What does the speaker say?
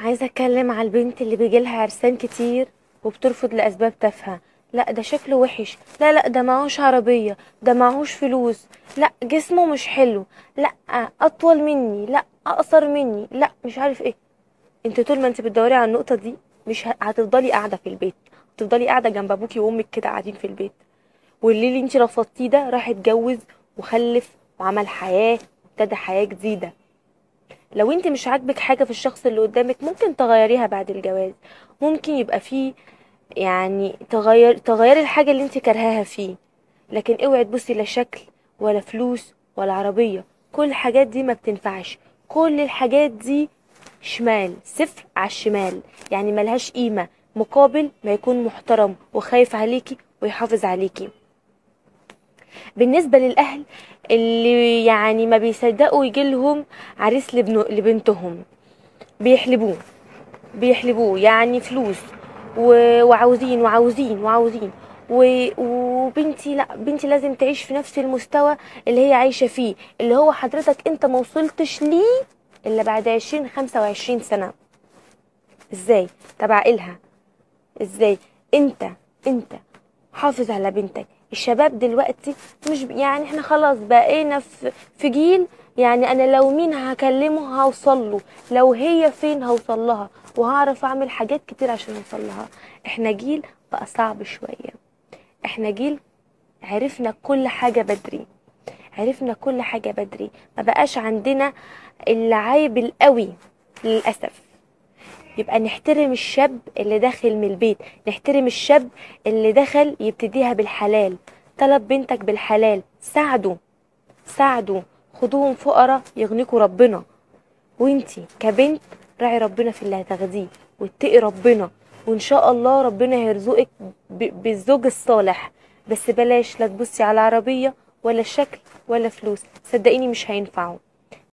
عايزة اتكلم على البنت اللي بيجيلها عرسان كتير وبترفض لأسباب تافهة لا ده شكله وحش لا لا ده معهوش عربية ده معهوش فلوس لا جسمه مش حلو لا أطول مني لا أقصر مني لا مش عارف ايه انت طول ما انت بتدوري على النقطة دي مش ه- هتفضلي قاعدة في البيت هتفضلي قاعدة جنب أبوكي وأمك كده قاعدين في البيت واللي اللي انت رفضتيه ده راح اتجوز وخلف وعمل حياة وابتدى حياة جديدة لو انت مش عاجبك حاجة في الشخص اللي قدامك ممكن تغيريها بعد الجواز ممكن يبقى فيه يعني تغير تغيري الحاجة اللي انت كرهاها فيه لكن اوعي تبصي لا شكل ولا فلوس ولا عربية كل الحاجات دي ما بتنفعش كل الحاجات دي شمال صفر على الشمال يعني ملهاش قيمة مقابل ما يكون محترم وخايف عليكي ويحافظ عليكي بالنسبة للأهل اللي يعني ما بيصدقوا يجيلهم عريس لابن لبنتهم بيحلبوه بيحلبوه يعني فلوس و- وعاوزين وعاوزين وعاوزين و- وبنتي لا بنتي لازم تعيش في نفس المستوى اللي هي عايشة فيه اللي هو حضرتك انت ما وصلتش ليه الا بعد عشرين خمسة وعشرين سنة ازاي طب عقلها ازاي انت انت حافظ على بنتك الشباب دلوقتي مش ب- يعني احنا خلاص بقينا في في جيل يعني انا لو مين هكلمه هوصل له لو هي فين هوصل لها وهعرف اعمل حاجات كتير عشان اوصل لها احنا جيل بقى صعب شوية احنا جيل عرفنا كل حاجة بدري عرفنا كل حاجة بدري ما بقاش عندنا العيب القوي للأسف يبقى نحترم الشاب اللي داخل من البيت نحترم الشاب اللي دخل يبتديها بالحلال طلب بنتك بالحلال ساعده ساعده خدوهم فقراء يغنيكوا ربنا وانتي كبنت راعي ربنا في اللي هتاخديه واتقي ربنا وان شاء الله ربنا هيرزقك ب- بالزوج الصالح بس بلاش لا تبصي على عربية ولا شكل ولا فلوس صدقيني مش هينفعوا